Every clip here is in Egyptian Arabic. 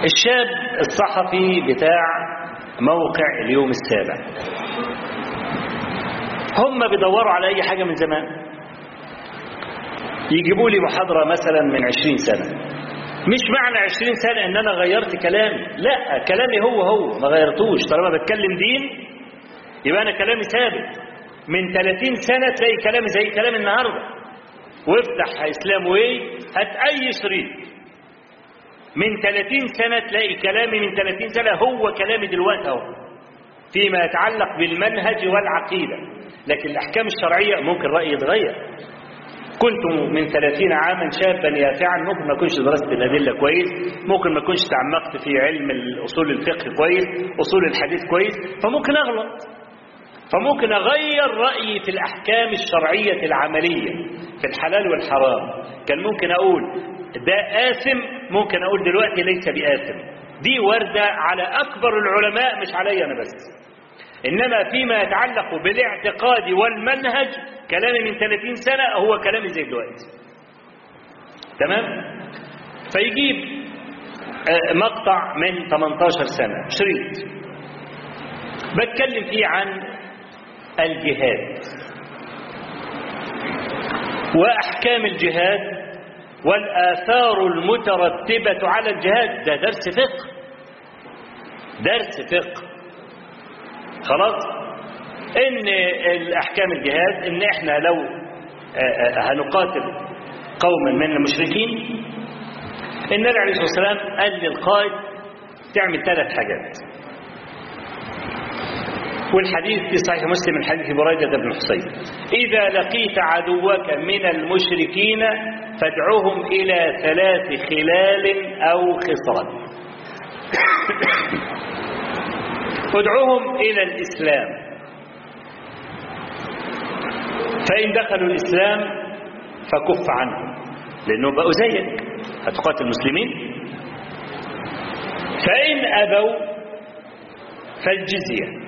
الشاب الصحفي بتاع موقع اليوم السابع هم بيدوروا على أي حاجة من زمان يجيبوا لي محاضرة مثلا من عشرين سنة مش معنى عشرين سنة ان انا غيرت كلامي لا كلامي هو هو ما غيرتوش طالما بتكلم دين يبقى انا كلامي ثابت من 30 سنة تلاقي كلامي زي كلام النهاردة وافتح اسلام واي هات اي شريط من 30 سنة تلاقي كلامي من 30 سنة هو كلامي دلوقتي اهو فيما يتعلق بالمنهج والعقيدة لكن الأحكام الشرعية ممكن رأيي يتغير كنت من 30 عاما شابا يافعا ممكن ما اكونش درست الأدلة كويس ممكن ما اكونش تعمقت في علم أصول الفقه كويس أصول الحديث كويس فممكن أغلط فممكن أغير رأيي في الأحكام الشرعية العملية في الحلال والحرام كان ممكن أقول ده آثم ممكن أقول دلوقتي ليس بآثم دي وردة على أكبر العلماء مش علي أنا بس إنما فيما يتعلق بالاعتقاد والمنهج كلامي من 30 سنة هو كلامي زي دلوقتي تمام فيجيب مقطع من 18 سنة شريط بتكلم فيه عن الجهاد وأحكام الجهاد والآثار المترتبة على الجهاد ده درس فقه درس فقه خلاص ان الاحكام الجهاد ان احنا لو هنقاتل قوما من المشركين النبي عليه الصلاه والسلام قال للقائد تعمل ثلاث حاجات والحديث في صحيح مسلم من حديث بريدة بن حصين إذا لقيت عدوك من المشركين فادعوهم إلى ثلاث خلال أو خصال ادعوهم إلى الإسلام فإن دخلوا الإسلام فكف عنهم لأنه بقوا زيك هتقاتل المسلمين فإن أبوا فالجزية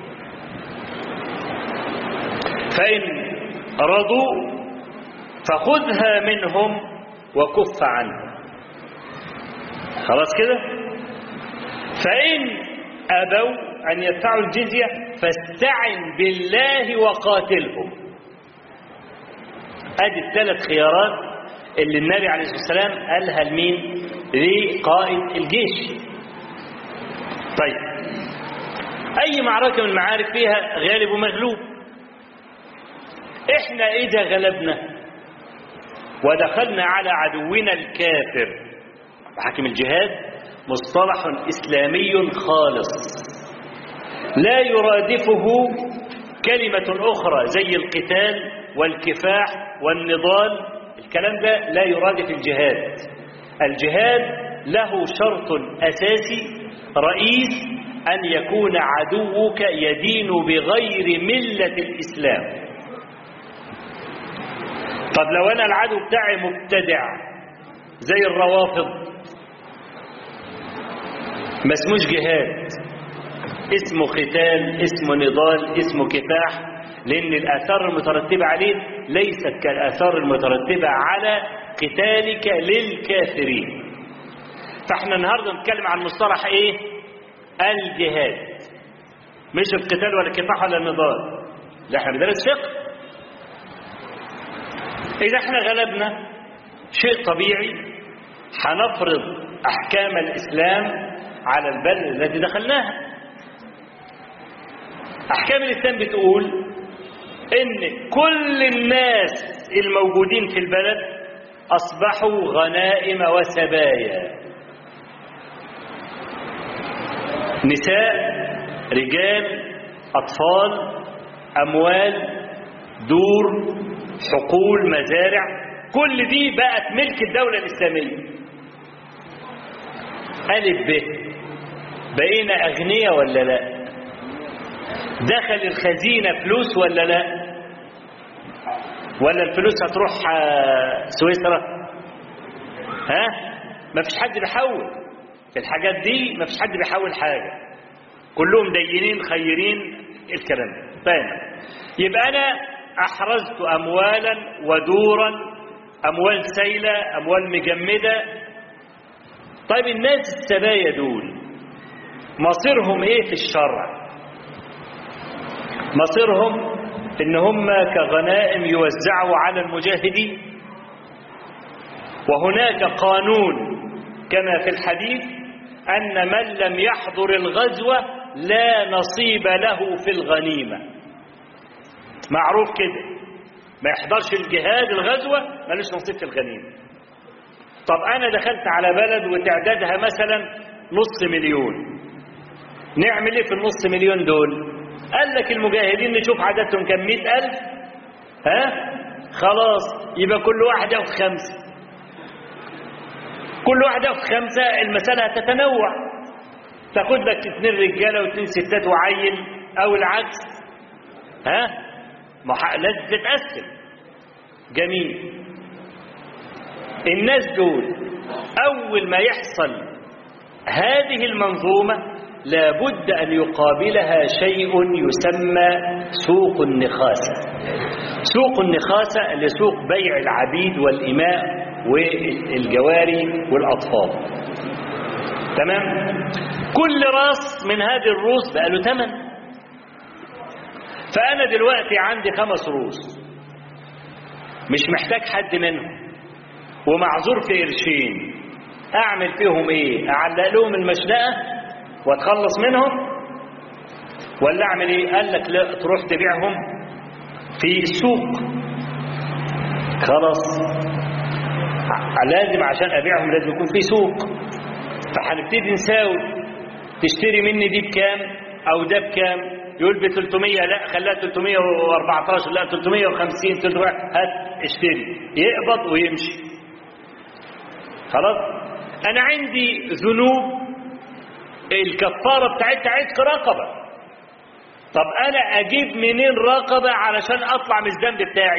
فإن رضوا فخذها منهم وكف عنهم خلاص كده فإن أبوا أن يدفعوا الجزية فاستعن بالله وقاتلهم ادي الثلاث خيارات اللي النبي عليه الصلاة والسلام قالها لمين لقائد الجيش طيب أي معركة من المعارك فيها غالب ومغلوب احنا اذا غلبنا ودخلنا على عدونا الكافر حاكم الجهاد مصطلح اسلامي خالص لا يرادفه كلمة أخرى زي القتال والكفاح والنضال الكلام ده لا يرادف الجهاد الجهاد له شرط أساسي رئيس أن يكون عدوك يدين بغير ملة الإسلام طب لو أنا العدو بتاعي مبتدع زي الروافض ما اسموش جهاد اسمه قتال اسمه نضال اسمه كفاح لأن الآثار المترتبة عليه ليست كالآثار المترتبة على قتالك للكافرين فاحنا النهاردة نتكلم عن مصطلح ايه الجهاد مش القتال ولا الكفاح ولا النضال لا احنا بندرس فقه إذا احنا غلبنا شيء طبيعي هنفرض أحكام الإسلام على البلد التي دخلناها أحكام الإسلام بتقول إن كل الناس الموجودين في البلد أصبحوا غنائم وسبايا نساء رجال أطفال أموال دور حقول مزارع كل دي بقت ملك الدولة الإسلامية ألف ب بقينا أغنياء ولا لا دخل الخزينة فلوس ولا لا ولا الفلوس هتروح سويسرا ها ما فيش حد بيحول الحاجات دي ما فيش حد بيحول حاجة كلهم دينين خيرين الكلام فاهم يبقى أنا أحرزت أموالا ودورا أموال سيلة أموال مجمدة طيب الناس السبايا دول مصيرهم ايه في الشرع مصيرهم ان هم كغنائم يوزعوا على المجاهدين وهناك قانون كما في الحديث ان من لم يحضر الغزوه لا نصيب له في الغنيمه معروف كده ما يحضرش الجهاد الغزوه ملوش نصيب في الغنيمه طب انا دخلت على بلد وتعدادها مثلا نص مليون نعمل ايه في النص مليون دول قال لك المجاهدين نشوف عددهم كم مئة ألف ها خلاص يبقى كل واحد ياخد خمسة كل واحد ياخد خمسة المسألة هتتنوع تاخد لك اثنين رجالة واثنين ستات وعيل أو العكس ها مح... لازم تتقسم جميل الناس دول أول ما يحصل هذه المنظومة لابد أن يقابلها شيء يسمى سوق النخاسة سوق النخاسة اللي سوق بيع العبيد والإماء والجواري والأطفال تمام كل راس من هذه الروس بقى له ثمن فأنا دلوقتي عندي خمس روس مش محتاج حد منهم ومعذور في قرشين أعمل فيهم إيه أعلق لهم المشنقة واتخلص منهم ولا اعمل ايه قال لك لا تروح تبيعهم في السوق خلاص لازم عشان ابيعهم لازم يكون في سوق فهنبتدي نساوي تشتري مني دي بكام او ده بكام يقول ب 300 لا خليها 314 لا 350 300 هات اشتري يقبض ويمشي خلاص انا عندي ذنوب الكفارة بتاعتها عتق رقبة طب أنا أجيب منين رقبة علشان أطلع من الذنب بتاعي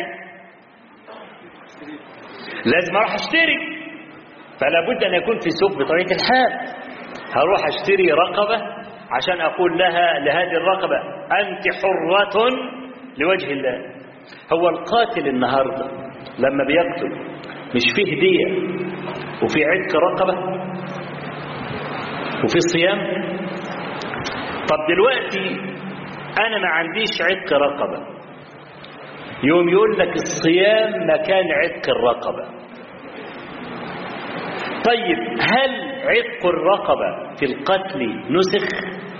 لازم أروح أشتري فلا بد أن يكون في سوق بطريقة الحال هروح أشتري رقبة عشان أقول لها لهذه الرقبة أنت حرة لوجه الله هو القاتل النهاردة لما بيقتل مش فيه هدية وفي عتق رقبة وفي صيام طب دلوقتي انا ما عنديش عتق رقبة يوم يقول لك الصيام مكان عتق الرقبة طيب هل عتق الرقبة في القتل نسخ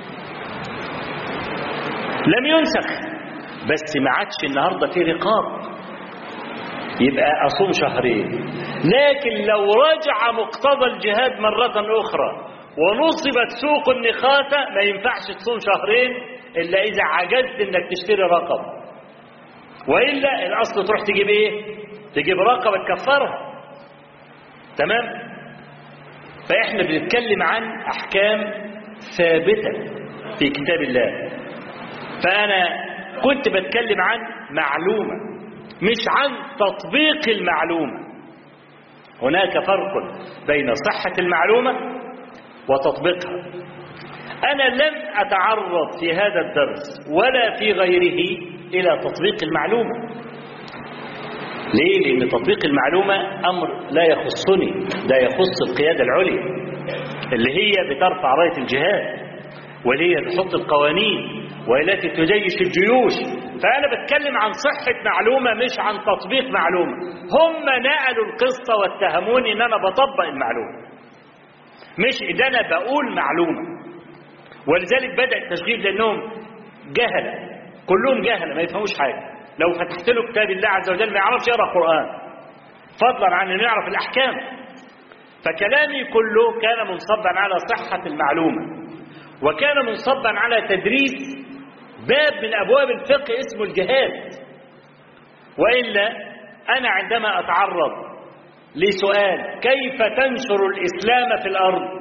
لم ينسخ بس ما عادش النهاردة في رقاب يبقى أصوم شهرين لكن لو رجع مقتضى الجهاد مرة أخرى ونصبت سوق النخاسة ما ينفعش تصوم شهرين إلا إذا عجزت إنك تشتري رقبة وإلا الأصل تروح تجيب إيه تجيب رقبة تكفرها تمام فإحنا بنتكلم عن أحكام ثابتة في كتاب الله فأنا كنت بتكلم عن معلومة مش عن تطبيق المعلومة هناك فرق بين صحة المعلومة وتطبيقها أنا لم أتعرض في هذا الدرس ولا في غيره إلى تطبيق المعلومة ليه؟ لأن تطبيق المعلومة أمر لا يخصني ده يخص القيادة العليا اللي هي بترفع راية الجهاد واللي هي تحط القوانين والتي تجيش الجيوش فأنا بتكلم عن صحة معلومة مش عن تطبيق معلومة هم نقلوا القصة واتهموني إن أنا بطبق المعلومة مش ده أنا بقول معلومة ولذلك بدأ التشغيل لأنهم جهلة كلهم جهلة ما يفهموش حاجة لو فتحت له كتاب الله عز وجل ما يعرفش يقرأ قرآن فضلا عن أنه يعرف الأحكام فكلامي كله كان منصبا على صحة المعلومة وكان منصبا على تدريس باب من أبواب الفقه اسمه الجهاد وإلا أنا عندما أتعرض لسؤال كيف تنشر الإسلام في الأرض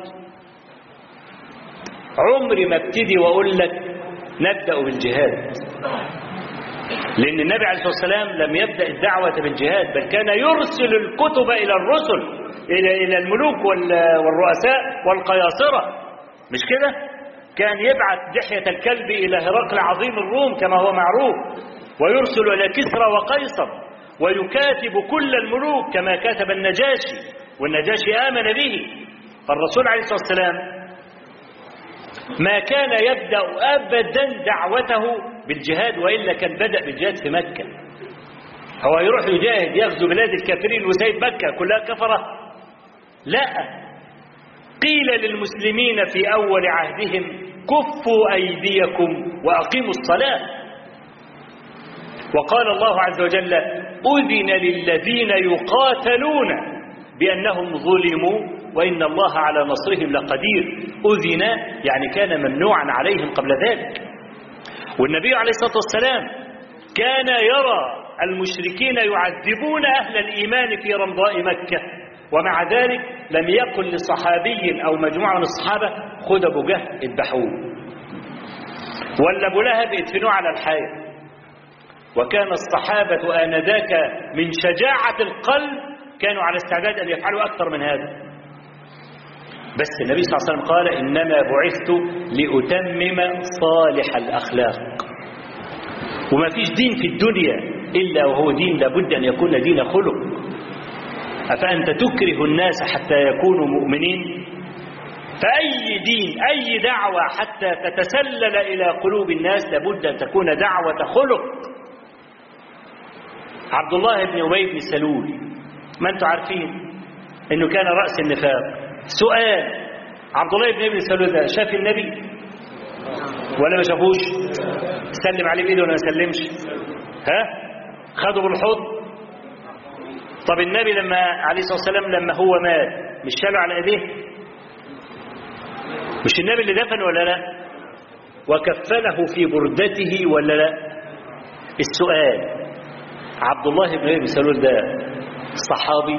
عمري ما ابتدي وأقول لك نبدأ بالجهاد لأن النبي عليه الصلاة والسلام لم يبدأ الدعوة بالجهاد بل كان يرسل الكتب إلى الرسل إلى إلى الملوك والرؤساء والقياصرة مش كده؟ كان يبعث دحية الكلب إلى هرقل عظيم الروم كما هو معروف ويرسل إلى كسرى وقيصر ويكاتب كل الملوك كما كاتب النجاشي والنجاشي آمن به الرسول عليه الصلاة والسلام ما كان يبدأ أبدا دعوته بالجهاد وإلا كان بدأ بالجهاد في مكة هو يروح يجاهد يغزو بلاد الكافرين وسيد مكة كلها كفرة لا قيل للمسلمين في أول عهدهم كفوا أيديكم وأقيموا الصلاة وقال الله عز وجل أذن للذين يقاتلون بأنهم ظلموا وإن الله على نصرهم لقدير أذن يعني كان ممنوعا عليهم قبل ذلك والنبي عليه الصلاة والسلام كان يرى المشركين يعذبون أهل الإيمان في رمضاء مكة ومع ذلك لم يقل لصحابي أو مجموعة من الصحابة خذ أبو جهل اذبحوه ولا أبو لهب ادفنوه على الحياة وكان الصحابة آنذاك من شجاعة القلب كانوا على استعداد أن يفعلوا أكثر من هذا بس النبي صلى الله عليه وسلم قال إنما بعثت لأتمم صالح الأخلاق وما فيش دين في الدنيا إلا وهو دين لابد أن يكون دين خلق أفأنت تكره الناس حتى يكونوا مؤمنين فأي دين أي دعوة حتى تتسلل إلى قلوب الناس لابد أن تكون دعوة خلق عبد الله بن أبي بن سلول ما أنتم عارفين أنه كان رأس النفاق سؤال عبد الله بن ابن سلول ده شاف النبي ولا ما شافوش سلم عليه بايده ولا ما سلمش ها خده بالحضن طب النبي لما عليه الصلاه والسلام لما هو مات مش شاله على ايديه مش النبي اللي دفن ولا لا وكفنه في بردته ولا لا السؤال عبد الله بن ابي سلول ده صحابي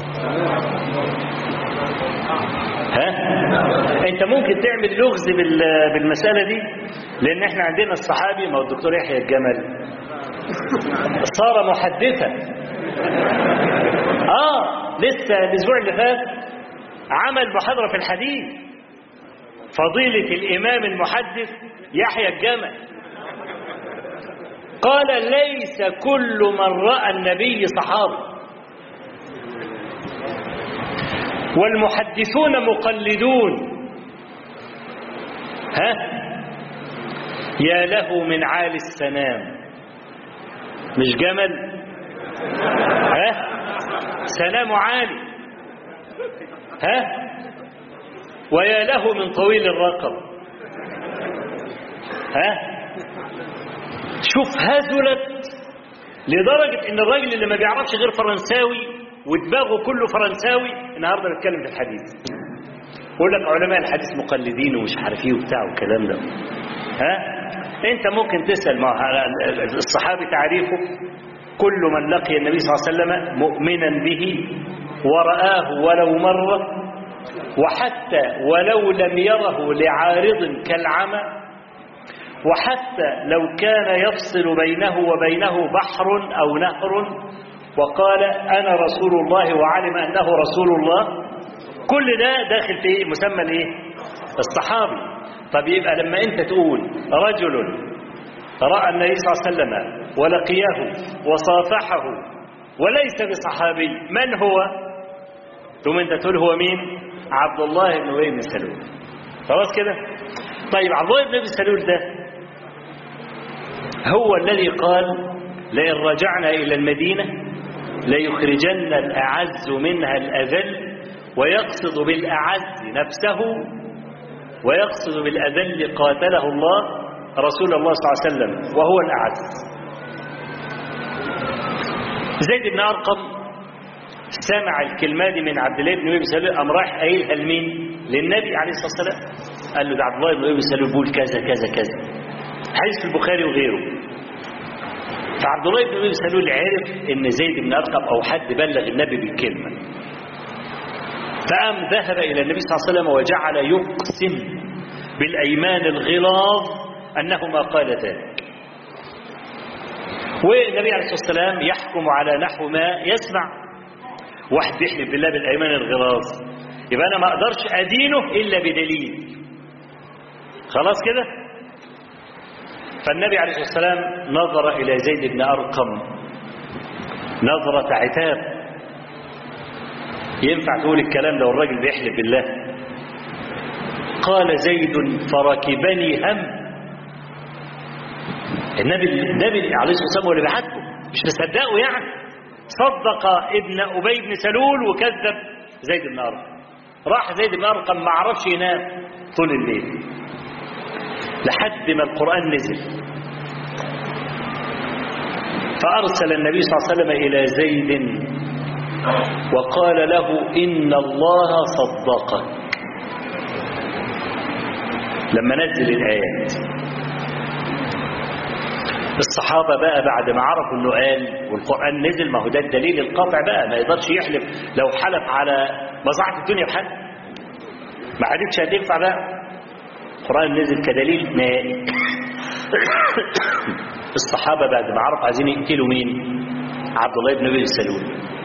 ها انت ممكن تعمل لغز بالمسألة دي لان احنا عندنا الصحابي ما هو الدكتور يحيى الجمل صار محدثا اه لسه الاسبوع اللي فات عمل محاضرة في الحديث فضيلة الامام المحدث يحيى الجمل قال ليس كل من رأى النبي صحابي والمحدثون مقلدون ها يا له من عالي السنام مش جمل ها سنام عالي ها ويا له من طويل الرقب ها شوف هزلت لدرجة ان الراجل اللي ما بيعرفش غير فرنساوي ودماغه كله فرنساوي النهارده بيتكلم في الحديث يقول لك علماء الحديث مقلدين ومش عارف ايه وبتاع والكلام ده ها انت ممكن تسال مع الصحابي تعريفه كل من لقي النبي صلى الله عليه وسلم مؤمنا به ورآه ولو مرة وحتى ولو لم يره لعارض كالعمى وحتى لو كان يفصل بينه وبينه بحر أو نهر وقال أنا رسول الله وعلم أنه رسول الله كل ده داخل في مسمى الايه الصحابي طب يبقى لما انت تقول رجل رأى النبي صلى الله عليه وسلم ولقيه وصافحه وليس بصحابي من هو ثم انت تقول هو مين عبد الله بن ابي بن سلول خلاص كده طيب عبد الله بن ابي سلول ده هو الذي قال لئن رجعنا الى المدينه ليخرجن الاعز منها الاذل ويقصد بالاعز نفسه ويقصد بالاذل قاتله الله رسول الله صلى الله عليه وسلم وهو الاعز زيد بن ارقم سمع الكلمة دي من عبد الله بن ابي سلول قام راح قايلها لمين؟ للنبي عليه الصلاه والسلام قال له ده عبد الله بن ابي سلول بيقول كذا كذا كذا حديث في البخاري وغيره فعبد الله بن ابي سلول عرف ان زيد بن ارقم او حد بلغ النبي بالكلمه فقام ذهب الى النبي صلى الله عليه وسلم وجعل يقسم بالايمان الغلاظ انه ما قال ذلك والنبي عليه الصلاه والسلام يحكم على نحو ما يسمع واحد بيحلف بالله بالايمان الغلاظ يبقى انا ما اقدرش ادينه الا بدليل خلاص كده فالنبي عليه الصلاه والسلام نظر الى زيد بن ارقم نظره عتاب ينفع تقول الكلام لو الراجل بيحلف بالله قال زيد فركبني هم النبي النبي عليه الصلاه والسلام هو اللي بعته مش مصدقه يعني صدق ابن ابي بن سلول وكذب زيد بن ارقم راح زيد بن ارقم ما عرفش ينام طول الليل لحد ما القران نزل فارسل النبي صلى الله عليه وسلم الى زيد وقال له ان الله صدقك لما نزل الايات الصحابة بقى بعد ما عرفوا انه قال والقرآن نزل ما هو ده الدليل القاطع بقى ما يقدرش يحلف لو حلف على مصلحة الدنيا بحد ما عادتش هتنفع بقى القرآن نزل كدليل نهائي الصحابة بعد ما عرفوا عايزين يقتلوا مين عبد الله بن ابي سلول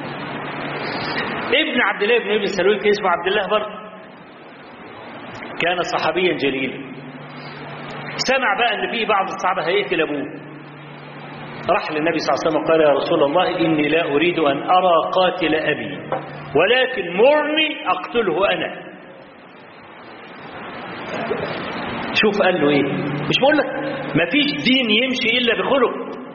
ابن عبد الله بن ابي سلول كان اسمه عبد الله برضه كان صحابيا جليلا سمع بقى ان في بعض الصحابه هيقتل ابوه راح للنبي صلى الله عليه وسلم وقال يا رسول الله إني لا أريد أن أرى قاتل أبي ولكن مرني أقتله أنا شوف قال له إيه مش بقول لك ما فيش دين يمشي إلا بخلق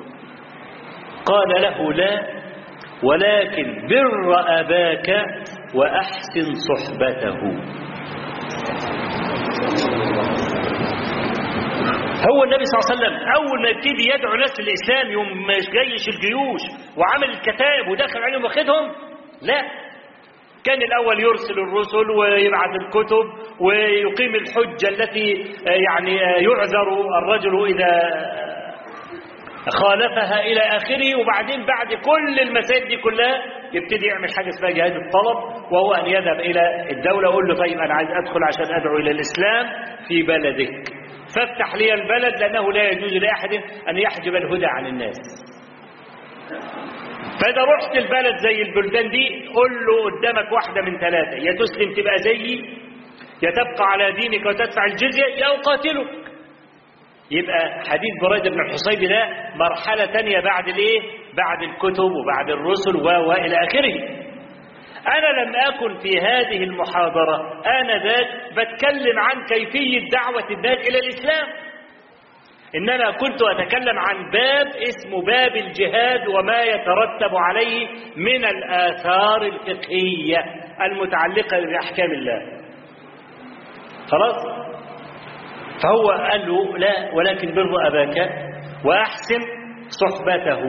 قال له لا ولكن بر أباك وأحسن صحبته هو النبي صلى الله عليه وسلم اول ما يبتدي يدعو ناس للاسلام يوم جيش الجيوش وعمل الكتائب ودخل عليهم واخدهم لا كان الاول يرسل الرسل ويبعث الكتب ويقيم الحجه التي يعني يعذر الرجل اذا خالفها الى اخره وبعدين بعد كل المسائل دي كلها يبتدي يعمل حاجه اسمها جهاد الطلب وهو ان يذهب الى الدوله يقول له طيب انا عايز ادخل عشان ادعو الى الاسلام في بلدك فافتح لي البلد لأنه لا يجوز لأحد أن يحجب الهدى عن الناس فإذا رحت البلد زي البلدان دي قل له قدامك واحدة من ثلاثة يا تسلم تبقى زيي يا تبقى على دينك وتدفع الجزية يا أقاتلك يبقى حديث بريدة بن الحصيب ده مرحلة تانية بعد الايه بعد الكتب وبعد الرسل وإلى آخره أنا لم أكن في هذه المحاضرة آنذاك بتكلم عن كيفية دعوة الناس إلى الإسلام إنما كنت أتكلم عن باب اسمه باب الجهاد وما يترتب عليه من الآثار الفقهية المتعلقة بأحكام الله خلاص فهو قال له لا ولكن بر أباك وأحسن صحبته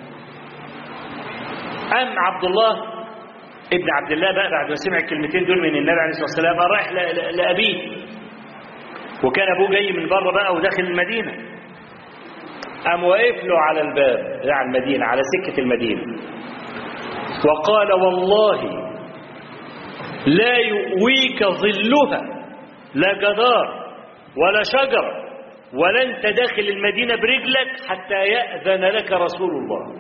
أم عبد الله ابن عبد الله بقى بعد ما سمع الكلمتين دول من النبي عليه الصلاه والسلام رايح لابيه وكان ابوه جاي من بره بقى وداخل المدينه قام واقف له على الباب بتاع المدينه على سكه المدينه وقال والله لا يؤويك ظلها لا جدار ولا شجر ولا انت داخل المدينه برجلك حتى ياذن لك رسول الله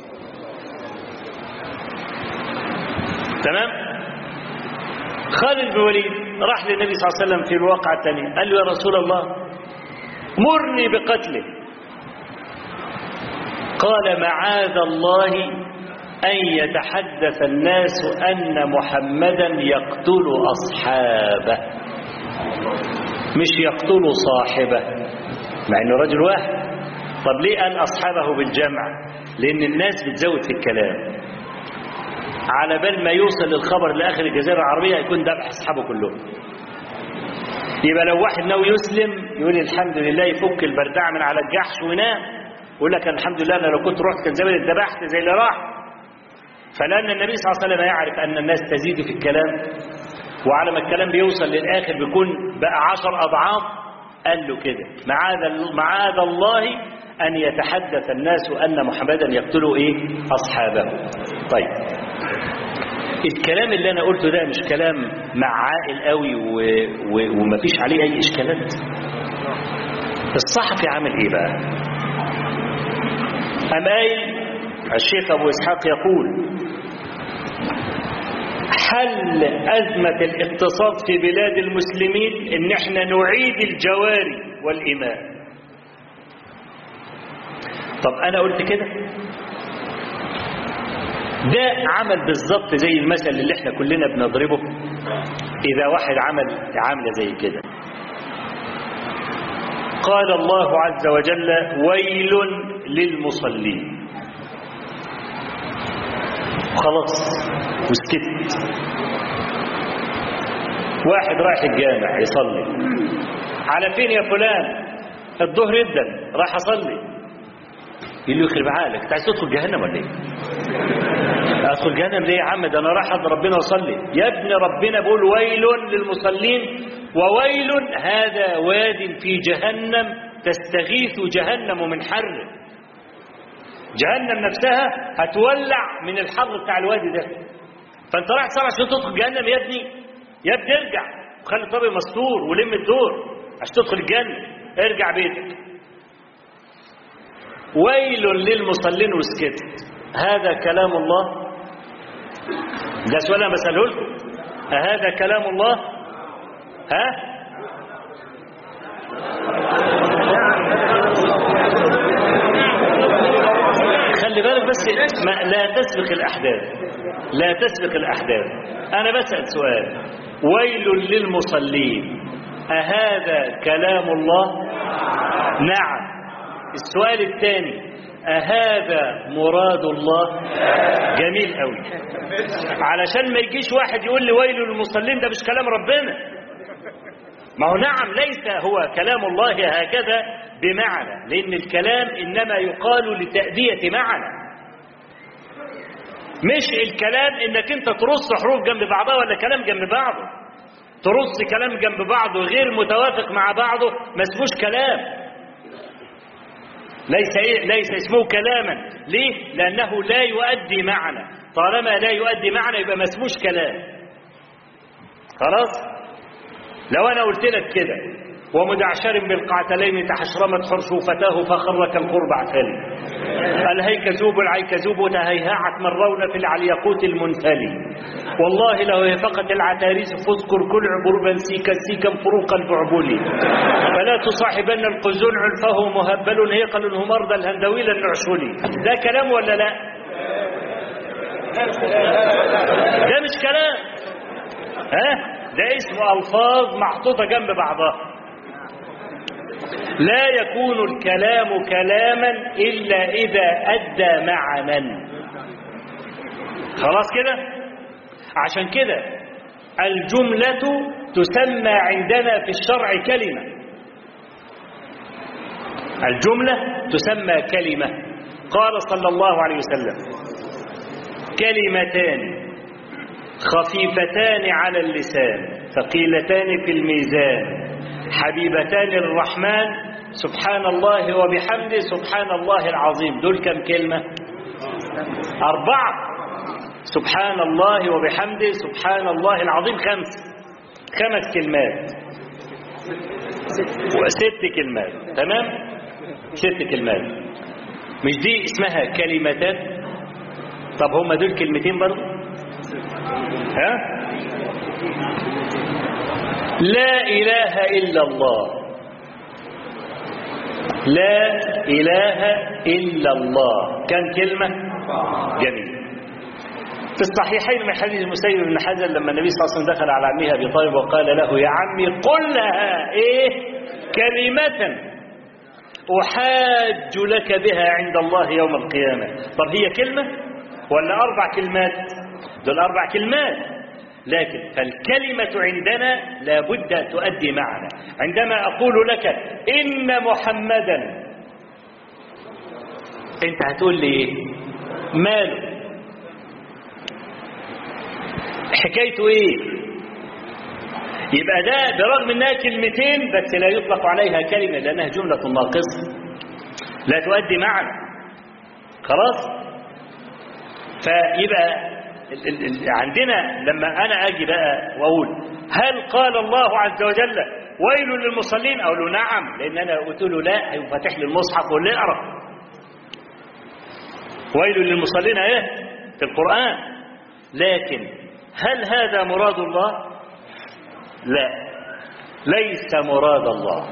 تمام خالد بن وليد راح للنبي صلى الله عليه وسلم في الواقعة الثانية قال له يا رسول الله مرني بقتله قال معاذ الله أن يتحدث الناس أن محمدا يقتل أصحابه مش يقتل صاحبه مع أنه رجل واحد طب ليه قال أصحابه بالجمع لأن الناس بتزود في الكلام على بال ما يوصل الخبر لاخر الجزيره العربيه يكون ذبح اصحابه كلهم يبقى لو واحد ناوي يسلم يقول الحمد لله يفك البردعه من على الجحش وينام يقول لك الحمد لله انا لو كنت رحت كان زمان اتذبحت زي اللي راح فلان النبي صلى الله عليه وسلم يعرف ان الناس تزيد في الكلام وعلى ما الكلام بيوصل للاخر بيكون بقى عشر اضعاف قال له كده معاذ معاذ الله ان يتحدث الناس ان محمدا يقتل ايه اصحابه طيب الكلام اللي انا قلته ده مش كلام معاقل قوي و... و... ومفيش عليه اي اشكالات الصحفي عامل ايه بقى ام قايل الشيخ ابو اسحاق يقول حل ازمه الاقتصاد في بلاد المسلمين ان احنا نعيد الجواري والاماء طب انا قلت كده ده عمل بالظبط زي المثل اللي احنا كلنا بنضربه اذا واحد عمل عامله زي كده قال الله عز وجل ويل للمصلين خلاص وسكت واحد رايح الجامع يصلي على فين يا فلان الظهر يدا راح اصلي يقول له يخرب عقلك انت عايز تدخل جهنم ولا ايه ادخل جهنم ليه يا عم ده انا رايح أضرب ربنا واصلي يا ابن ربنا بيقول ويل للمصلين وويل هذا واد في جهنم تستغيث جهنم من حره جهنم نفسها هتولع من الحر بتاع الوادي ده فانت رايح تصلي عشان تدخل جهنم يا ابني يا ابني ارجع وخلي الطريق مستور ولم الدور عشان تدخل الجنه ارجع بيتك ويل للمصلين وسكت هذا كلام الله ده سؤال انا بساله لكم أهذا كلام الله ها خلي بالك بس ما لا تسبق الأحداث لا تسبق الأحداث أنا بسأل سؤال ويل للمصلين أهذا كلام الله نعم السؤال الثاني أهذا مراد الله جميل قوي علشان ما يجيش واحد يقول لي ويل للمصلين ده مش كلام ربنا ما هو نعم ليس هو كلام الله هكذا بمعنى لأن الكلام إنما يقال لتأدية معنى مش الكلام إنك أنت ترص حروف جنب بعضها ولا كلام جنب بعضه ترص كلام جنب بعضه غير متوافق مع بعضه ما اسموش كلام ليس إيه؟ ليس اسمه كلاما ليه لأنه لا يؤدي معنى طالما لا يؤدي معنى يبقى ما اسموش كلام خلاص لو أنا قلت لك كده ومدعشر بالقعتلين تحشرمت حرشوفتاه فخر كالقربع ثاني الهيكزوب العيكزوب تهيهعت مرون في العليقوت المنثلي والله لو هفقت العتاريس فاذكر كل عبربا سيكا سيكا فروق البعبلي فلا تصاحبن القزون علفه مهبل هيقل همرد الهندويل النعشولي ده كلام ولا لا ده مش كلام ها ده اسمه ألفاظ محطوطة جنب بعضها لا يكون الكلام كلاما إلا إذا أدى معنى خلاص كده عشان كده الجملة تسمى عندنا في الشرع كلمة الجملة تسمى كلمة قال صلى الله عليه وسلم كلمتان خفيفتان على اللسان ثقيلتان في الميزان حبيبتان الرحمن سبحان الله وبحمده سبحان الله العظيم دول كم كلمة أربعة سبحان الله وبحمده سبحان الله العظيم خمس خمس كلمات وست كلمات تمام ست كلمات مش دي اسمها كلمتان طب هما دول كلمتين برضه ها لا إله إلا الله لا إله إلا الله كان كلمة جميل في الصحيحين من حديث المسيب بن حزن لما النبي صلى الله عليه وسلم دخل على عمه أبي طالب وقال له يا عمي قل لها إيه كلمة أحاج لك بها عند الله يوم القيامة طب هي كلمة ولا أربع كلمات دول أربع كلمات لكن فالكلمة عندنا لابد تؤدي معنى عندما أقول لك إن محمدا أنت هتقول لي إيه ماله حكايته إيه يبقى ده برغم انها كلمتين بس لا يطلق عليها كلمة لأنها جملة ناقصة لا تؤدي معنى خلاص فيبقى عندنا لما أنا أجي بقى وأقول هل قال الله عز وجل ويل للمصلين أقول له نعم لأن أنا قلت له لا هيفتح لي المصحف ولا اقرا ويل للمصلين ايه في القرآن لكن هل هذا مراد الله لا ليس مراد الله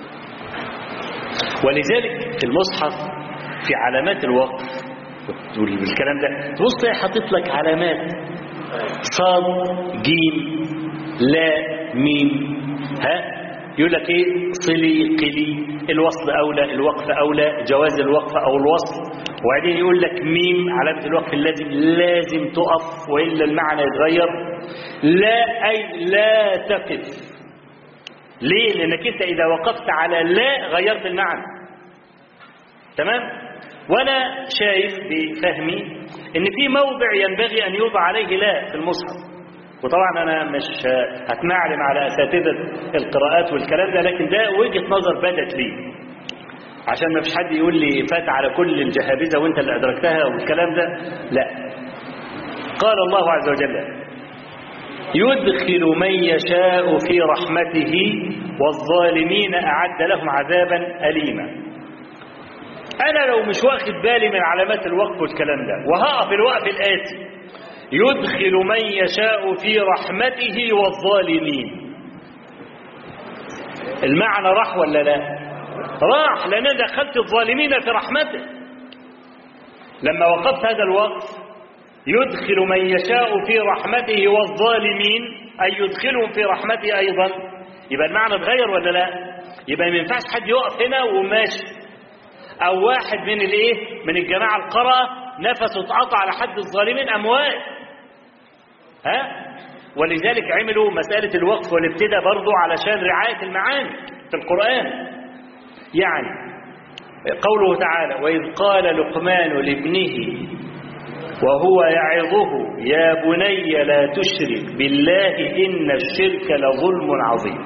ولذلك في المصحف في علامات الوقف والكلام ده تبص تلاقي حاطط لك علامات صاد جيم لا ميم ها يقول لك ايه صلي قلي الوصل اولى الوقف اولى جواز الوقف او الوصل وبعدين يقول لك ميم علامه الوقف اللازم لازم تقف والا المعنى يتغير لا اي لا تقف ليه لانك انت اذا وقفت على لا غيرت المعنى تمام وانا شايف بفهمي ان في موضع ينبغي ان يوضع عليه لا في المصحف وطبعا انا مش هتمعلم على اساتذه القراءات والكلام ده لكن ده وجهه نظر بدت لي عشان ما فيش حد يقول لي فات على كل الجهابذه وانت اللي ادركتها والكلام ده لا قال الله عز وجل يدخل من يشاء في رحمته والظالمين اعد لهم عذابا اليما انا لو مش واخد بالي من علامات الوقف والكلام ده وهقف الوقف الاتي يدخل من يشاء في رحمته والظالمين المعنى راح ولا لا راح لأن دخلت الظالمين في رحمته لما وقفت هذا الوقف يدخل من يشاء في رحمته والظالمين أي يدخلهم في رحمته أيضا يبقى المعنى اتغير ولا لا يبقى ما ينفعش حد يقف هنا وماشي أو واحد من الايه من الجماعة القرأة نفسه اتقطع على حد الظالمين أموات ها ولذلك عملوا مسألة الوقف والابتداء برضو علشان رعاية المعاني في القرآن يعني قوله تعالى وإذ قال لقمان لابنه وهو يعظه يا بني لا تشرك بالله إن الشرك لظلم عظيم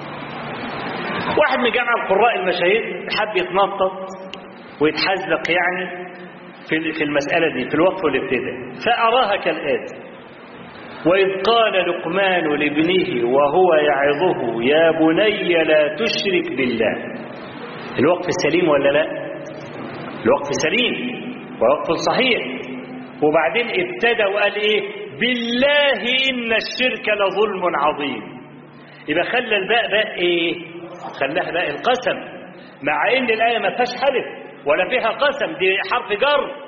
واحد من جمع القراء المشاهير حب يتنطط ويتحزلق يعني في في المسألة دي في الوقف والابتداء فأراها كالآتي وإذ قال لقمان لابنه وهو يعظه يا بني لا تشرك بالله الوقف سليم ولا لا الوقف سليم ووقف صحيح وبعدين ابتدى وقال ايه بالله إن الشرك لظلم عظيم يبقى خلى الباء باء ايه خلاها باء القسم مع ان الآية ما فيهاش حلف ولا فيها قسم دي حرف جر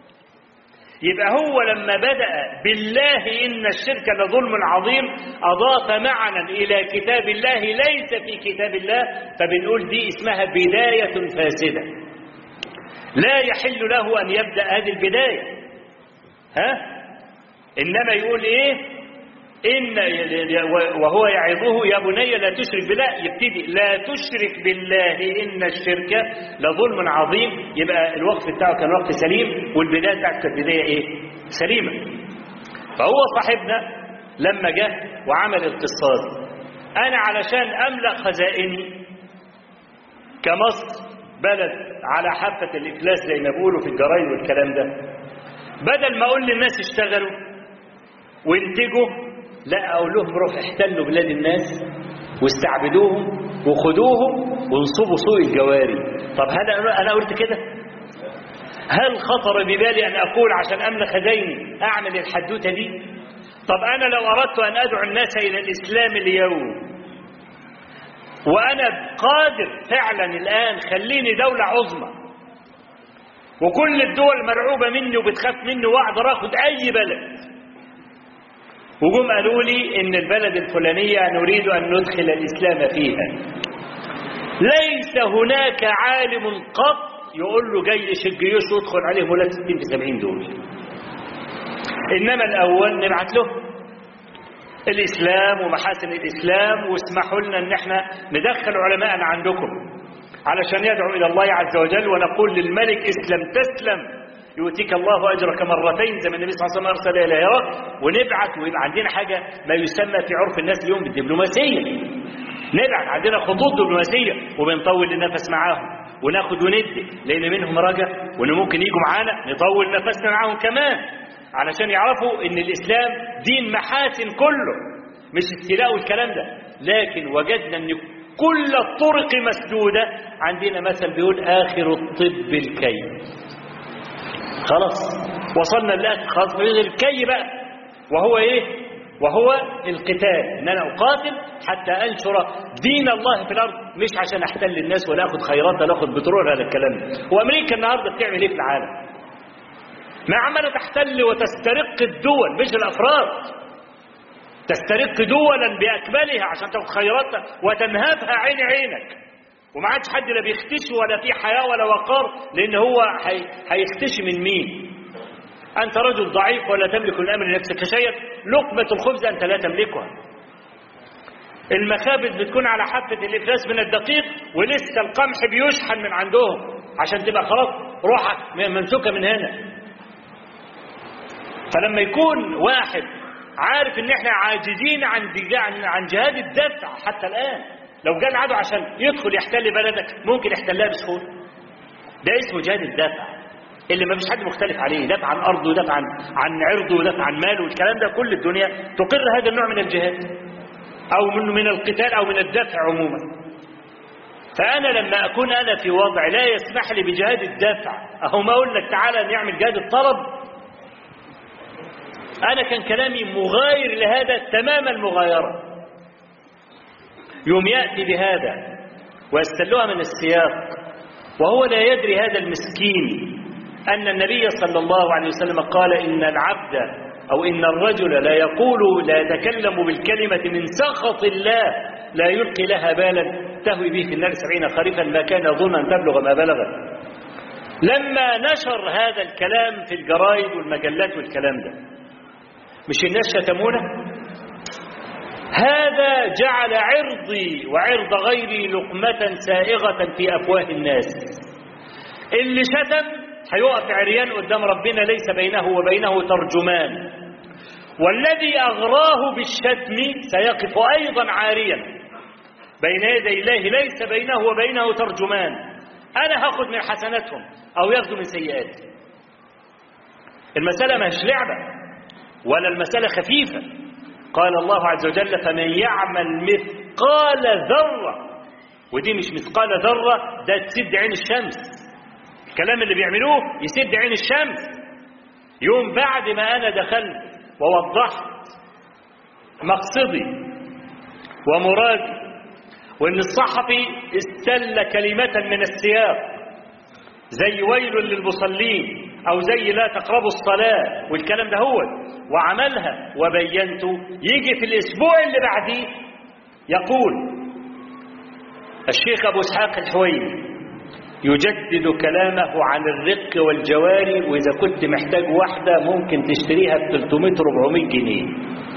يبقى هو لما بدأ بالله إن الشرك لظلم عظيم أضاف معنى إلى كتاب الله ليس في كتاب الله فبنقول دي اسمها بداية فاسدة لا يحل له أن يبدأ هذه البداية ها إنما يقول إيه إن وهو يعظه يا بني لا تشرك بالله يبتدي لا تشرك بالله إن الشرك لظلم عظيم يبقى الوقف بتاعه كان وقف سليم والبداية بتاعته كانت بداية إيه؟ سليمة فهو صاحبنا لما جه وعمل القصة دي أنا علشان أملأ خزائني كمصر بلد على حافة الإفلاس زي ما بيقولوا في الجرايد والكلام ده بدل ما أقول للناس اشتغلوا وانتجوا لا أقول لهم روح احتلوا بلاد الناس واستعبدوهم وخدوهم وانصبوا سوء الجواري طب هل أنا قلت كده هل خطر ببالي أن أقول عشان أمن خزيني أعمل الحدوتة دي طب أنا لو أردت أن أدعو الناس إلى الإسلام اليوم وأنا قادر فعلا الآن خليني دولة عظمى وكل الدول مرعوبة مني وبتخاف مني وأقدر أخد أي بلد وجم قالوا لي ان البلد الفلانية نريد ان ندخل الاسلام فيها ليس هناك عالم قط يقول له جاي يشق جيوش ويدخل عليهم ولا 60 في 70 دول انما الاول نبعت له الاسلام ومحاسن الاسلام واسمحوا لنا ان احنا ندخل علماءنا عندكم علشان يدعو الى الله عز وجل ونقول للملك اسلم تسلم يؤتيك الله أجرك مرتين زي ما النبي صلى الله عليه وسلم أرسل إلى هرقل ونبعت ويبقى عندنا حاجة ما يسمى في عرف الناس اليوم بالدبلوماسية نبعت عندنا خطوط دبلوماسية وبنطول النفس معاهم وناخد وندي لأن منهم رجا وإن ممكن يجوا معانا نطول نفسنا معاهم كمان علشان يعرفوا إن الإسلام دين محاسن كله مش استيلاء والكلام ده لكن وجدنا إن كل الطرق مسدودة عندنا مثل بيقول آخر الطب الكي خلاص وصلنا للآخر خلاص غير الكي بقى وهو ايه وهو القتال ان انا اقاتل حتى انشر دين الله في الارض مش عشان احتل الناس ولا اخد خيرات ولا اخد بترول هذا الكلام ده وامريكا النهارده بتعمل ايه في العالم ما عماله تحتل وتسترق الدول مش الافراد تسترق دولا بأكملها عشان تاخد خيراتها وتنهبها عين عينك وما عادش حد لا بيختش ولا في حياة ولا وقار لأن هو هي... هيختش من مين أنت رجل ضعيف ولا تملك الأمر لنفسك شيئا لقمة الخبز أنت لا تملكها المخابز بتكون على حافة الإفلاس من الدقيق ولسه القمح بيشحن من عندهم عشان تبقى خلاص روحك ممسوكة من هنا فلما يكون واحد عارف ان احنا عاجزين عن عن جهاد الدفع حتى الآن لو جاء العدو عشان يدخل يحتل بلدك ممكن يحتلها بسهولة ده اسمه جهاد الدفع اللي ما فيش حد مختلف عليه دفع عن أرضه ودفع عن, عن عرضه ودفع عن ماله والكلام ده كل الدنيا تقر هذا النوع من الجهاد أو من من القتال أو من الدفع عموما فأنا لما أكون أنا في وضع لا يسمح لي بجهاد الدفع أهو ما أقول لك تعالى نعمل جهاد الطلب أنا كان كلامي مغاير لهذا تمام المغايرة يوم يأتي بهذا ويستلوها من السياق وهو لا يدري هذا المسكين أن النبي صلى الله عليه وسلم قال إن العبد أو إن الرجل لا يقول لا يتكلم بالكلمة من سخط الله لا يلقي لها بالا تهوي به في النار سبعين خريفا ما كان يظن أن تبلغ ما بلغت لما نشر هذا الكلام في الجرايد والمجلات والكلام ده مش الناس شتمونا هذا جعل عرضي وعرض غيري لقمة سائغة في أفواه الناس اللي شتم هيقف عريان قدام ربنا ليس بينه وبينه ترجمان والذي أغراه بالشتم سيقف أيضا عاريا بين يدي الله ليس بينه وبينه ترجمان أنا هاخد من حسناتهم أو ياخذوا من سيئاتي المسألة مش لعبة ولا المسألة خفيفة قال الله عز وجل فمن يعمل مثقال ذرة ودي مش مثقال ذرة ده تسد عين الشمس الكلام اللي بيعملوه يسد عين الشمس يوم بعد ما أنا دخلت ووضحت مقصدي ومرادي وان الصحفي استل كلمة من السياق زي ويل للمصلين او زي لا تقربوا الصلاة والكلام ده هو وعملها وبينته يجي في الاسبوع اللي بعديه يقول الشيخ ابو اسحاق الحويني يجدد كلامه عن الرق والجواري واذا كنت محتاج واحدة ممكن تشتريها ب 300 400 جنيه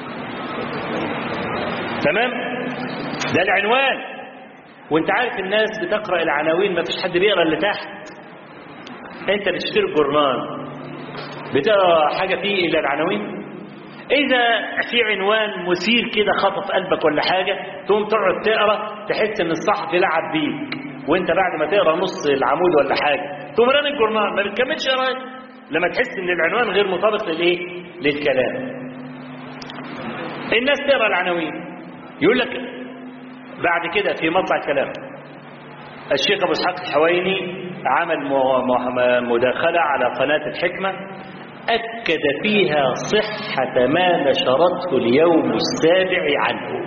تمام ده العنوان وانت عارف الناس بتقرأ العناوين ما فيش حد بيقرأ اللي تحت انت بتشتري الجورنال بتقرأ حاجة فيه إلا العناوين إذا في عنوان مثير كده خطف قلبك ولا حاجة تقوم تقعد تقرأ تحس إن الصحفي لعب بيك وانت بعد ما تقرأ نص العمود ولا حاجة تقوم رامي الجورنال ما بتكملش قرايه لما تحس إن العنوان غير مطابق للإيه؟ للكلام الناس تقرأ العناوين يقول لك بعد كده في مطلع كلام الشيخ ابو اسحاق الحويني عمل مداخلة على قناة الحكمة أكد فيها صحة ما نشرته اليوم السابع عنه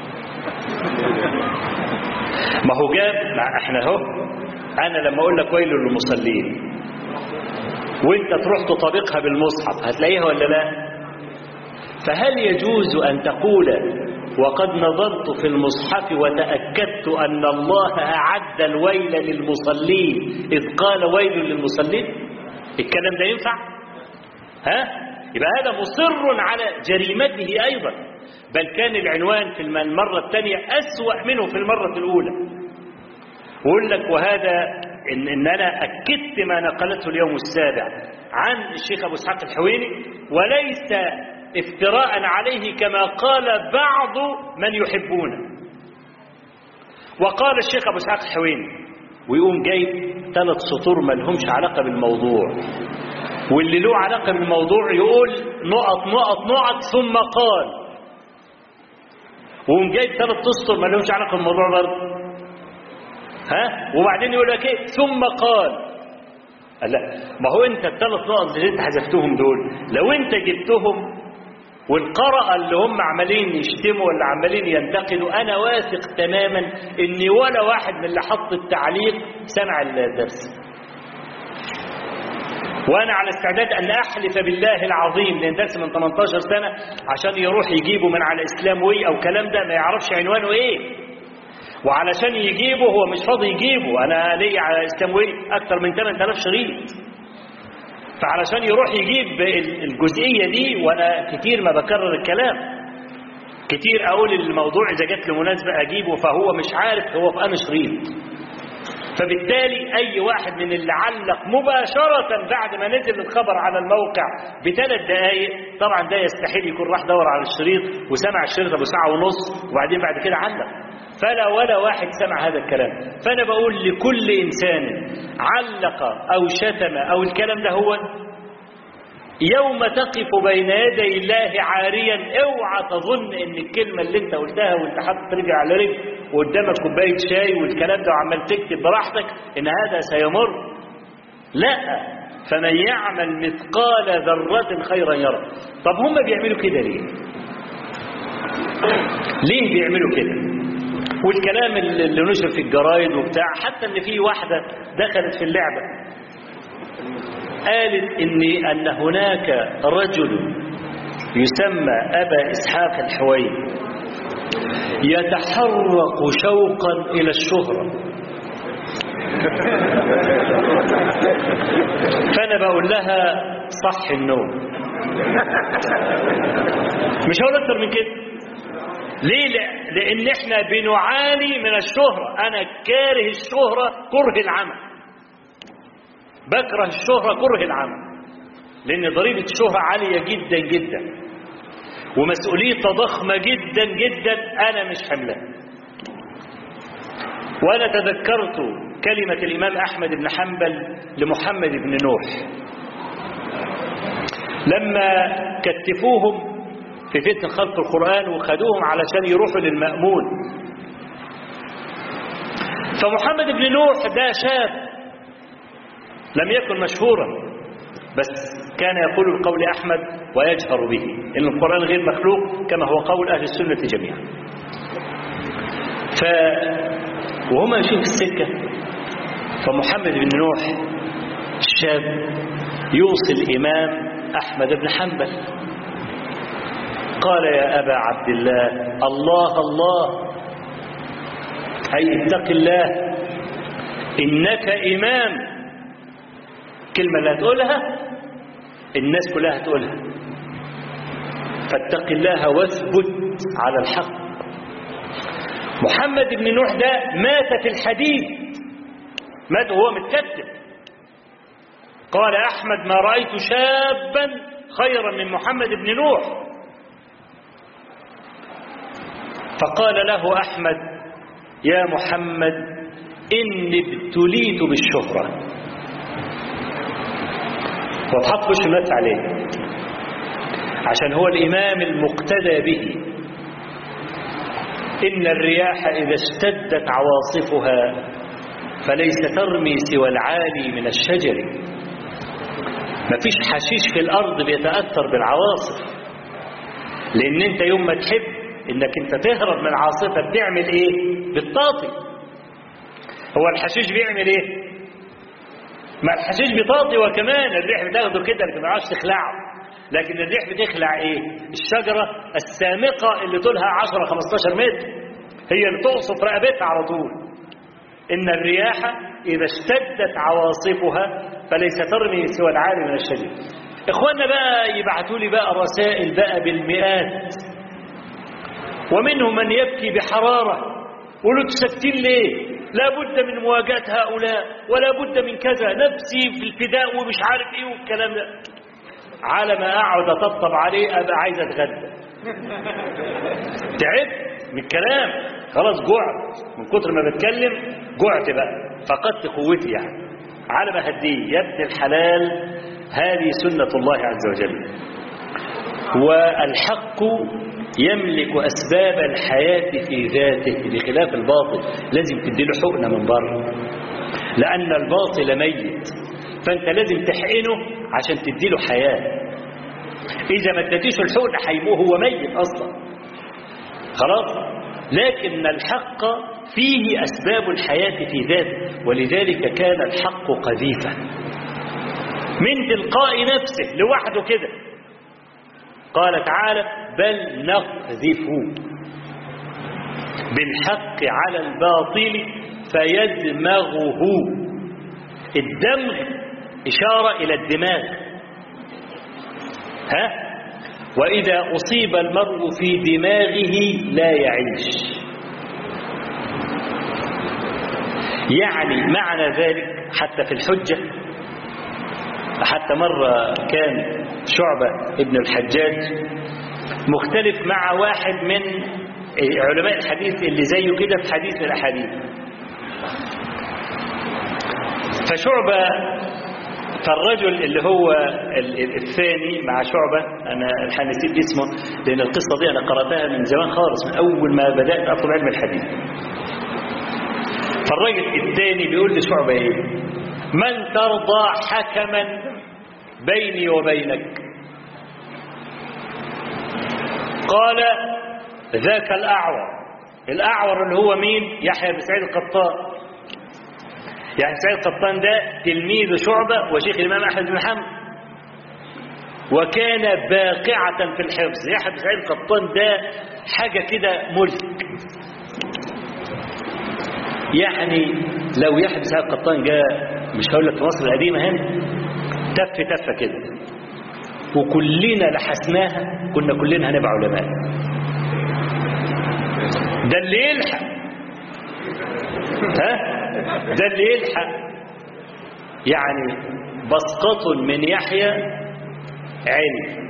ما هو جاب مع احنا اهو انا لما اقول لك ويل للمصلين وانت تروح تطابقها بالمصحف هتلاقيها ولا لا فهل يجوز ان تقول وقد نظرت في المصحف وتأكدت أن الله أعد الويل للمصلين إذ قال ويل للمصلين الكلام ده ينفع ها يبقى هذا مصر على جريمته أيضا بل كان العنوان في المرة الثانية أسوأ منه في المرة الأولى ويقول لك وهذا إن, إن أنا أكدت ما نقلته اليوم السابع عن الشيخ أبو اسحاق الحويني وليس افتراء عليه كما قال بعض من يحبونه وقال الشيخ ابو اسحاق الحويني ويقوم جايب ثلاث سطور ما لهمش علاقه بالموضوع واللي له علاقه بالموضوع يقول نقط نقط نقط ثم قال ويقوم جايب ثلاث اسطر ما لهمش علاقه بالموضوع برضه ها وبعدين يقول لك ايه ثم قال لا ما هو انت الثلاث نقط اللي انت حذفتهم دول لو انت جبتهم والقرأ اللي هم عمالين يشتموا ولا عمالين ينتقدوا أنا واثق تماما إن ولا واحد من اللي حط التعليق سمع الدرس وانا على استعداد ان احلف بالله العظيم لان درس من 18 سنه عشان يروح يجيبه من على اسلام وي او كلام ده ما يعرفش عنوانه ايه وعلشان يجيبه هو مش فاضي يجيبه انا ليا على اسلام وي اكتر من 8000 شريط فعلشان يروح يجيب الجزئيه دي وانا كتير ما بكرر الكلام كتير اقول الموضوع اذا جات له مناسبه اجيبه فهو مش عارف هو في انهي شريط فبالتالي أي واحد من اللي علق مباشرة بعد ما نزل الخبر على الموقع بثلاث دقائق طبعا ده يستحيل يكون راح دور على الشريط وسمع الشريط أبو ساعة ونص وبعدين بعد كده علق فلا ولا واحد سمع هذا الكلام فأنا بقول لكل إنسان علق أو شتم أو الكلام ده هو يوم تقف بين يدي الله عاريا اوعى تظن ان الكلمه اللي انت قلتها وانت حاطط رجل على رجل وقدامك كوبايه شاي والكلام ده وعمال تكتب براحتك ان هذا سيمر لا فمن يعمل مثقال ذره خيرا يرى طب هم بيعملوا كده ليه ليه بيعملوا كده والكلام اللي نشر في الجرايد وبتاع حتى ان في واحده دخلت في اللعبه قالت إن أن هناك رجل يسمى أبا إسحاق الحويني يتحرق شوقا إلى الشهرة فأنا بقول لها صح النوم مش هقول أكتر من كده ليه لأن احنا بنعاني من الشهرة أنا كاره الشهرة كره العمل بكره الشهرة كره العمل لأن ضريبة الشهرة عالية جدا جدا ومسؤوليتها ضخمة جدا جدا أنا مش حملها وأنا تذكرت كلمة الإمام أحمد بن حنبل لمحمد بن نوح لما كتفوهم في فتن خلق القرآن وخدوهم علشان يروحوا للمأمون فمحمد بن نوح ده شاب لم يكن مشهورا بس كان يقول القول أحمد ويجهر به إن القرآن غير مخلوق كما هو قول أهل السنة جميعا ف وهما يشوف السكة فمحمد بن نوح الشاب يوصي الإمام أحمد بن حنبل قال يا أبا عبد الله الله الله أي اتق الله إنك إمام كلمة لا تقولها الناس كلها تقولها فاتق الله واثبت على الحق محمد بن نوح ده مات في الحديد مات وهو متكتب قال أحمد ما رأيت شابا خيرا من محمد بن نوح فقال له أحمد يا محمد إني ابتليت بالشهرة وتحط وش الناس عليه عشان هو الإمام المقتدى به إن الرياح إذا اشتدت عواصفها فليس ترمي سوى العالي من الشجر مفيش حشيش في الأرض بيتأثر بالعواصف لأن أنت يوم ما تحب إنك أنت تهرب من عاصفة بتعمل إيه؟ بتطاطي هو الحشيش بيعمل إيه؟ ما الحشيش بيطاطي وكمان الريح بتاخده كده لكن ما تعرفش تخلعه لكن الريح بتخلع ايه الشجرة السامقة اللي طولها 10 15 متر هي اللي تقصف رقبتها على طول إن الرياح إذا اشتدت عواصفها فليس ترمي سوى العالي من الشجر إخواننا بقى يبعثوا لي بقى رسائل بقى بالمئات ومنهم من يبكي بحرارة قولوا ساكتين ليه لا بد من مواجهة هؤلاء ولا بد من كذا نفسي في الفداء ومش عارف ايه والكلام ده على ما اقعد اطبطب عليه ابقى عايز اتغدى تعبت من الكلام خلاص جعت من كتر ما بتكلم جعت بقى فقدت قوتي يعني على ما هديه يا ابن الحلال هذه سنة الله عز وجل والحق يملك أسباب الحياة في ذاته بخلاف الباطل لازم تديله حقنة من بره لأن الباطل ميت فأنت لازم تحقنه عشان تديله حياة إذا ما اديتيش الحقنة هيموه هو ميت أصلا خلاص لكن الحق فيه أسباب الحياة في ذاته ولذلك كان الحق قذيفا من تلقاء نفسه لوحده كده قال تعالى بل نقذف بالحق على الباطل فيدمغه الدمغ إشارة إلى الدماغ ها وإذا أصيب المرء في دماغه لا يعيش يعني معنى ذلك حتى في الحجة حتى مرة كان شعبة ابن الحجاج مختلف مع واحد من علماء الحديث اللي زيه كده في حديث من الأحاديث فشعبة فالرجل اللي هو الثاني مع شعبة أنا الحين نسيت اسمه لأن القصة دي أنا قرأتها من زمان خالص من أول ما بدأت أطلب علم الحديث فالراجل الثاني بيقول لشعبة إيه من ترضى حكما بيني وبينك قال ذاك الأعور الأعور اللي هو مين يحيى بن سعيد القطان يعني سعيد القطان ده تلميذ شعبة وشيخ الإمام أحمد بن حنبل وكان باقعة في الحفظ يحيى بن سعيد القطان ده حاجة كده ملك يعني لو يحيى بن سعيد القطان جاء مش هقول لك في مصر القديمة هنا تف تفة كده وكلنا لحسناها كنا كلنا هنبقى علماء ده اللي يلحق ها ده اللي يلحق يعني بسقط من يحيى علم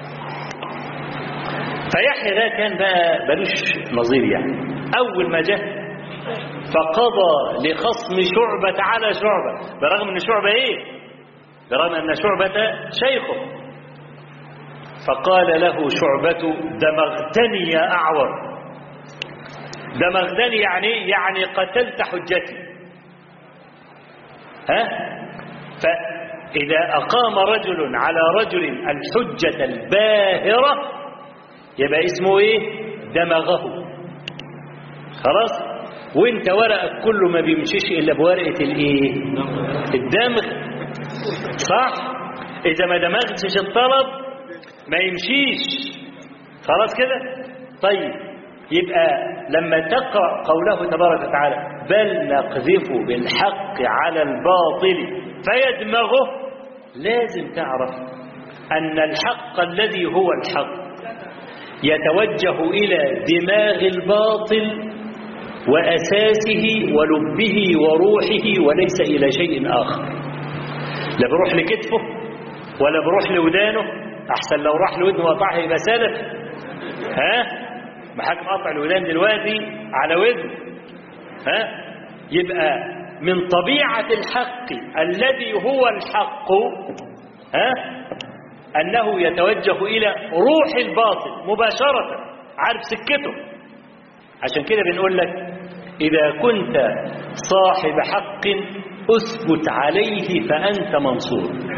فيحيى ده كان بقى ملوش نظير يعني اول ما جه فقضى لخصم شعبة على شعبة برغم ان شعبة ايه برغم ان شعبة شيخه فقال له شعبة دمغتني يا أعور دمغتني يعني يعني قتلت حجتي ها فإذا أقام رجل على رجل الحجة الباهرة يبقى اسمه ايه دمغه خلاص وانت ورقك كله ما بيمشيش الا بورقه الايه الدمغ صح اذا ما دمغتش الطلب ما يمشيش خلاص كده طيب يبقى لما تقرأ قوله تبارك وتعالى بل نقذف بالحق على الباطل فيدمغه لازم تعرف أن الحق الذي هو الحق يتوجه إلى دماغ الباطل وأساسه ولبه وروحه وليس إلى شيء آخر لا بروح لكتفه ولا بروح لودانه أحسن لو راح لودنه وقطعها يبقى سلف ها محاكم قطع الودان دلوقتي على ودن ها يبقى من طبيعة الحق الذي هو الحق ها أنه يتوجه إلى روح الباطل مباشرة عارف سكته عشان كده بنقول لك إذا كنت صاحب حق أثبت عليه فأنت منصور